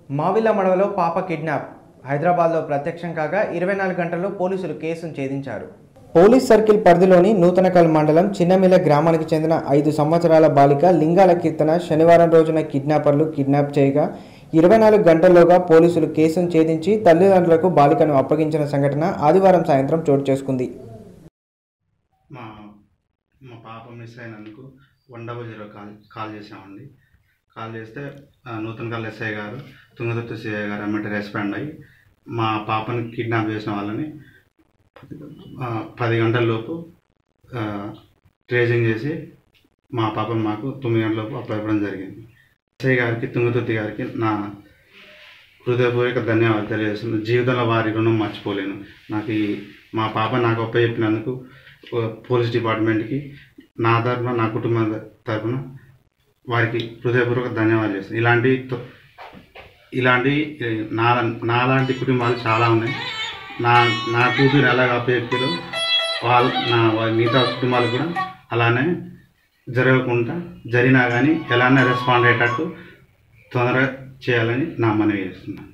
మావిల్ల మడవలో పాప కిడ్నాప్ హైదరాబాద్లో ప్రత్యక్షం కాగా ఇరవై నాలుగు గంటల్లో పోలీసులు కేసును ఛేదించారు పోలీస్ సర్కిల్ పరిధిలోని నూతనకల్ మండలం చిన్నమిల గ్రామానికి చెందిన ఐదు సంవత్సరాల బాలిక లింగాల కీర్తన శనివారం రోజున కిడ్నాపర్లు కిడ్నాప్ చేయగా ఇరవై నాలుగు గంటల్లోగా పోలీసులు కేసును ఛేదించి తల్లిదండ్రులకు బాలికను అప్పగించిన సంఘటన ఆదివారం సాయంత్రం చోటు చేసుకుంది మా మా పాప మిస్ అయినందుకు one double zero call call చేసామండి కాల్ చేస్తే ఆ, నూతన కాల్ ఎస్ఐ గారు తుంగతుర్తి సిఐ గారు ఎమ్మటి రెస్పాండ్ అయ్యి మా పాపని కిడ్నాప్ చేసిన వాళ్ళని ఆ, పది గంటల లోపు ఆ, ట్రేసింగ్ చేసి మా పాపను మాకు తొమ్మిది గంటల లోపు అప్పగివ్వడం జరిగింది ఎస్ఐ గారికి తుంగతుర్తి గారికి నా హృదయపూర్వక ధన్యవాదాలు తెలియజేస్తున్నాను జీవితంలో వారి రుణం మర్చిపోలేను నాకు ఈ మా పాప నాకు ఒప్ప చెప్పినందుకు ఓ, పోలీస్ డిపార్ట్మెంట్కి నా తరఫున నా కుటుంబం తరఫున వారికి హృదయపూర్వక ధన్యవాదాలు చేస్తాను ఇలాంటి తో- ఇలాంటి ఏ, నా నాలాంటి కుటుంబాలు చాలా ఉన్నాయి నా నా కూతురు ఎలాగ అప్పచెప్పారో వాళ్ళు నా వాళ్ళ మిగతా కుటుంబాలు కూడా అలానే జరగకుండా జరిగినా కానీ ఎలానే రెస్పాండ్ అయ్యేటట్టు తొందరగా చేయాలని నా మనవి చేస్తున్నాను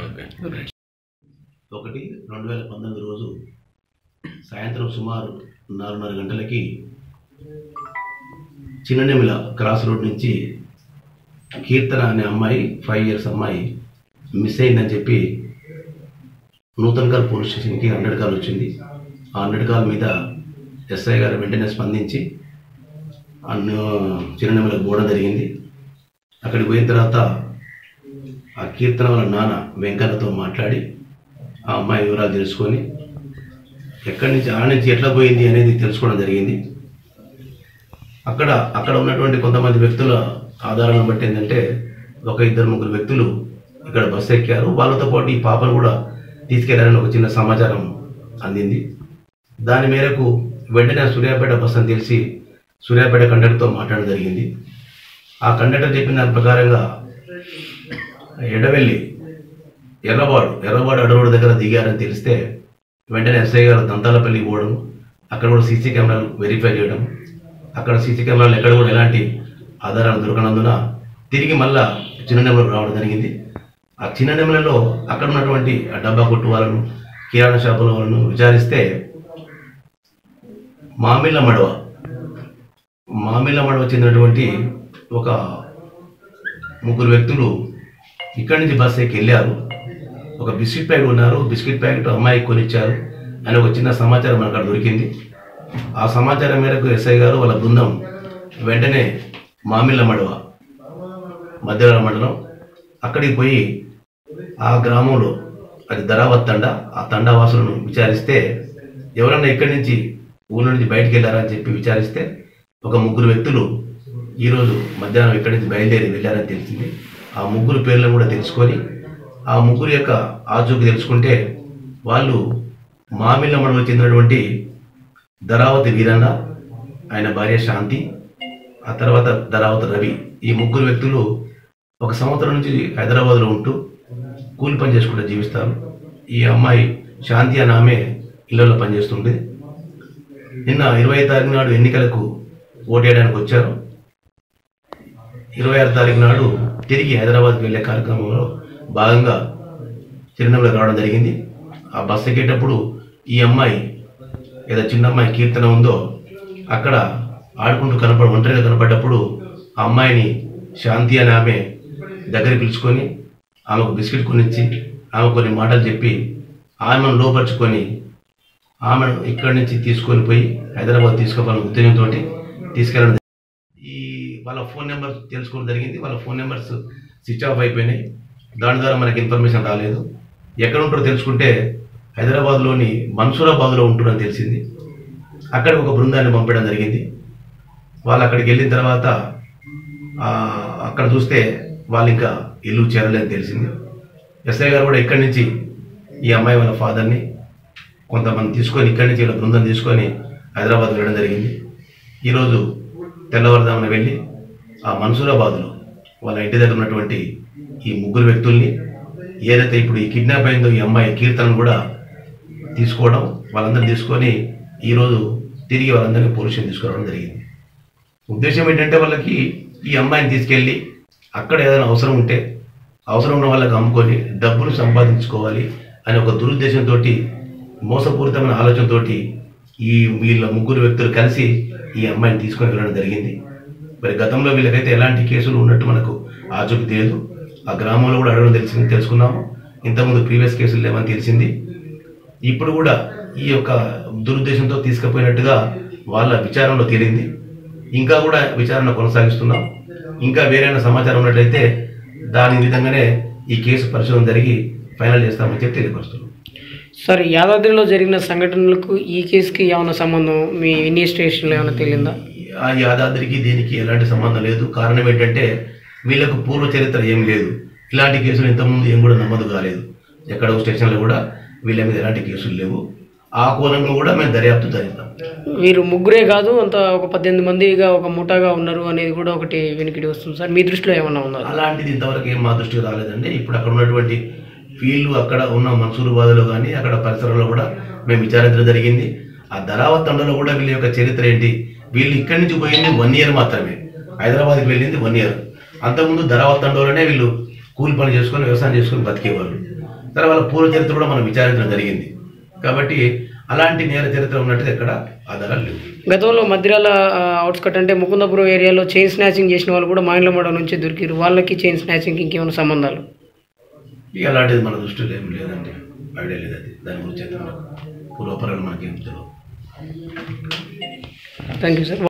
ఒకటి రెండు వేల పంతొమ్మిది రోజు సాయంత్రం సుమారు నాలుగున్నర గంటలకి చిన్ననెమిల క్రాస్ రోడ్ నుంచి కీర్తన అనే అమ్మాయి ఫైవ్ ఇయర్స్ అమ్మాయి మిస్ అయిందని చెప్పి నూతన్కల్ పోలీస్ స్టేషన్కి హండ్రెడ్ కాల్ వచ్చింది ఆ హండ్రెడ్ కాల్ మీద ఎస్ఐ గారు వెంటనే స్పందించి అన్ను చిన్ననెమిలకు పోవడం జరిగింది అక్కడికి పోయిన తర్వాత ఆ కీర్తన వాళ్ళ నాన్న వెంకన్నతో మాట్లాడి ఆ అమ్మాయి వివరాలు తెలుసుకొని ఎక్కడి నుంచి ఆ నుంచి ఎట్లా పోయింది అనేది తెలుసుకోవడం జరిగింది అక్కడ అక్కడ ఉన్నటువంటి కొంతమంది వ్యక్తుల ఆధారాలను బట్టి ఏంటంటే ఒక ఇద్దరు ముగ్గురు వ్యక్తులు ఇక్కడ బస్సు ఎక్కారు వాళ్ళతో పాటు ఈ పాపను కూడా తీసుకెళ్లారని ఒక చిన్న సమాచారం అందింది దాని మేరకు వెంటనే సూర్యాపేట బస్ అని తెలిసి సూర్యాపేట కండక్టర్తో మాట్లాడడం జరిగింది ఆ కండక్టర్ చెప్పిన దాని ప్రకారంగా ఎడవెల్లి ఎర్రవాడు ఎర్రవాడు అడవుడు దగ్గర దిగారని తెలిస్తే వెంటనే ఎస్ఐ గారు దంతాలపల్లి పోవడం అక్కడ కూడా సీసీ కెమెరాలు వెరిఫై చేయడం అక్కడ సీసీ కెమెరాలు ఎక్కడ కూడా ఎలాంటి ఆధారాలు దొరకనందున తిరిగి మళ్ళా చిన్న నెమలకు రావడం జరిగింది ఆ చిన్న నెమలలో అక్కడ ఉన్నటువంటి ఆ డబ్బా కొట్టు వాళ్ళను కిరాణా షాపుల వాళ్ళను విచారిస్తే మామిళ్ళ మడవ మామిళ్ళ మడవ చెందినటువంటి ఒక ముగ్గురు వ్యక్తులు ఇక్కడి నుంచి బస్ ఎక్కి వెళ్ళారు ఒక బిస్కెట్ ప్యాకెట్ ఉన్నారు బిస్కెట్ ప్యాకెట్ అమ్మాయికి కొనిచ్చారు అని ఒక చిన్న సమాచారం మనకు అక్కడ దొరికింది ఆ సమాచారం మేరకు ఎస్ఐ గారు వాళ్ళ బృందం వెంటనే మామిళ్ళ మడవ మధ్యరాల మండలం అక్కడికి పోయి ఆ గ్రామంలో అది ధరావత్ తండ ఆ తండా వాసులను విచారిస్తే ఎవరన్నా ఇక్కడి నుంచి ఊళ్ళో నుంచి బయటికి వెళ్ళారని చెప్పి విచారిస్తే ఒక ముగ్గురు వ్యక్తులు ఈరోజు మధ్యాహ్నం ఇక్కడి నుంచి బయలుదేరి వెళ్ళారని తెలిసింది ఆ ముగ్గురు పేర్లను కూడా తెలుసుకొని ఆ ముగ్గురు యొక్క ఆచూకి తెలుసుకుంటే వాళ్ళు మామిళ్ళ మండలం చెందినటువంటి ధరావతి వీరన్న ఆయన భార్య శాంతి ఆ తర్వాత ధరావతి రవి ఈ ముగ్గురు వ్యక్తులు ఒక సంవత్సరం నుంచి హైదరాబాద్లో ఉంటూ కూలి పని చేసుకుంటూ జీవిస్తారు ఈ అమ్మాయి శాంతి అనే ఆమె ఇళ్లలో పనిచేస్తుంది నిన్న ఇరవై తారీఖు నాడు ఎన్నికలకు ఓటేయడానికి వచ్చారు ఇరవై ఆరు తారీఖు నాడు తిరిగి హైదరాబాద్కి వెళ్ళే కార్యక్రమంలో భాగంగా చిరునవ్వులో రావడం జరిగింది ఆ బస్సు ఎక్కేటప్పుడు ఈ అమ్మాయి ఏదో చిన్న అమ్మాయి కీర్తన ఉందో అక్కడ ఆడుకుంటూ కనపడ ఒంటరిగా కనపడ్డప్పుడు ఆ అమ్మాయిని శాంతి అనే ఆమె దగ్గర పిలుచుకొని ఆమెకు బిస్కెట్ కొనిచ్చి ఆమె కొన్ని మాటలు చెప్పి ఆమెను లోపరుచుకొని ఆమెను ఇక్కడి నుంచి తీసుకొని పోయి హైదరాబాద్ తీసుకోవాలనే ఉద్దేశంతో తీసుకెళ్ళడం ఈ వాళ్ళ ఫోన్ నెంబర్ తెలుసుకోవడం జరిగింది వాళ్ళ ఫోన్ నెంబర్స్ స్విచ్ ఆఫ్ అయిపోయినాయి దాని ద్వారా మనకి ఇన్ఫర్మేషన్ రాలేదు ఎక్కడ ఉంటారో తెలుసుకుంటే హైదరాబాద్లోని మన్సూరాబాద్లో ఉంటున్నారని తెలిసింది అక్కడికి ఒక బృందాన్ని పంపడం జరిగింది వాళ్ళు అక్కడికి వెళ్ళిన తర్వాత ఆ, అక్కడ చూస్తే వాళ్ళు ఇంకా ఇల్లు చేరలేదని తెలిసింది ఎస్ఐ గారు కూడా ఇక్కడి నుంచి ఈ అమ్మాయి వాళ్ళ ఫాదర్ని కొంతమంది తీసుకొని ఇక్కడి నుంచి వీళ్ళ బృందం తీసుకొని హైదరాబాద్ వెళ్ళడం జరిగింది ఈరోజు తెల్లవారుదామున వెళ్ళి ఆ మన్సూరాబాద్లో వాళ్ళ ఇంటి దగ్గర ఉన్నటువంటి ఈ ముగ్గురు వ్యక్తుల్ని ఏదైతే ఇప్పుడు ఈ కిడ్నాప్ అయిందో ఈ అమ్మాయి కీర్తనను కూడా తీసుకోవడం వాళ్ళందరూ తీసుకొని ఈరోజు తిరిగి వాళ్ళందరినీ పోలీస్ స్టేషన్ తీసుకురావడం జరిగింది ఉద్దేశం ఏంటంటే వాళ్ళకి ఈ అమ్మాయిని తీసుకెళ్ళి అక్కడ ఏదైనా అవసరం ఉంటే అవసరం ఉన్న వాళ్ళకి అమ్ముకొని డబ్బులు సంపాదించుకోవాలి అనే ఒక దురుద్దేశంతో మోసపూరితమైన ఆలోచనతో ఈ వీళ్ళ ముగ్గురు వ్యక్తులు కలిసి ఈ అమ్మాయిని తీసుకొని వెళ్ళడం జరిగింది మరి గతంలో వీళ్ళకైతే ఎలాంటి కేసులు ఉన్నట్టు మనకు ఆచూకీ తెలియదు ఆ గ్రామంలో కూడా అడగడం తెలిసింది తెలుసుకున్నాము ఇంతకుముందు ప్రీవియస్ కేసులు లేవని తెలిసింది ఇప్పుడు కూడా ఈ యొక్క దురుద్దేశంతో తీసుకుపోయినట్టుగా వాళ్ళ విచారణలో తేలింది ఇంకా కూడా విచారణ కొనసాగిస్తున్నాం ఇంకా వేరైనా సమాచారం ఉన్నట్లయితే దాని విధంగానే ఈ కేసు పరిశోధన జరిగి ఫైనల్ చేస్తామని చెప్పి తెలియపరుస్తున్నాం సార్ యాదాద్రిలో జరిగిన సంఘటనలకు ఈ కేసుకి ఏమైనా సంబంధం మీ ఇన్వెస్టిగేషన్లో ఏమైనా తెలియందా ఆ యాదాద్రికి దీనికి ఎలాంటి సంబంధం లేదు కారణం ఏంటంటే వీళ్ళకు పూర్వ చరిత్ర ఏం లేదు ఇలాంటి కేసులు ఇంతకుముందు ఏం కూడా నమోదు కాలేదు ఎక్కడ స్టేషన్లో కూడా వీళ్ళ మీద ఎలాంటి కేసులు లేవు ఆ కోణంలో కూడా మేము దర్యాప్తు జరిగిస్తాం వీరు ముగ్గురే కాదు అంత ఒక పద్దెనిమిది మందిగా ఒక ముఠాగా ఉన్నారు అనేది కూడా ఒకటి వెనుకటి వస్తుంది సార్ మీ దృష్టిలో ఏమన్నా ఉందా అలాంటిది ఇంతవరకు ఏం మా దృష్టికి రాలేదండి ఇప్పుడు అక్కడ ఉన్నటువంటి ఫీల్డ్ అక్కడ ఉన్న మన్సూరుబాద్లో కానీ అక్కడ పరిసరాల్లో కూడా మేము విచారించడం జరిగింది ఆ ధరావత్ తండలో కూడా వీళ్ళ యొక్క చరిత్ర ఏంటి వీళ్ళు ఇక్కడి నుంచి పోయింది వన్ ఇయర్ మాత్రమే హైదరాబాద్కి వెళ్ళింది వన్ ఇయర్ అంతకుముందు ధరావత్ తండలోనే వీళ్ళు కూలి పని చేసుకొని వ్యవసాయం చేసుకొని బతికేవాళ్ళు సరే వాళ్ళ పూర్వ చరిత్ర కూడా మనం విచారించడం జరిగింది కాబట్టి అలాంటి నేర చరిత్ర ఉన్నట్టు ఎక్కడ ఆధారాలు లేవు గతంలో మధ్యరాల అవుట్స్కట్ అంటే ముకుందపురం ఏరియాలో చైన్ స్నాచింగ్ చేసిన వాళ్ళు కూడా మాయిలమడ నుంచి దొరికారు వాళ్ళకి చైన్ స్నాచింగ్ ఇంకేమైనా సంబంధాలు ఇక అలాంటిది మన దృష్టిలో ఏం లేదండి ఐడియా లేదు అది దాని గురించి అయితే మనకు పూర్వపరాలు మనకేం తెలియదు థ్యాంక్ యూ సార్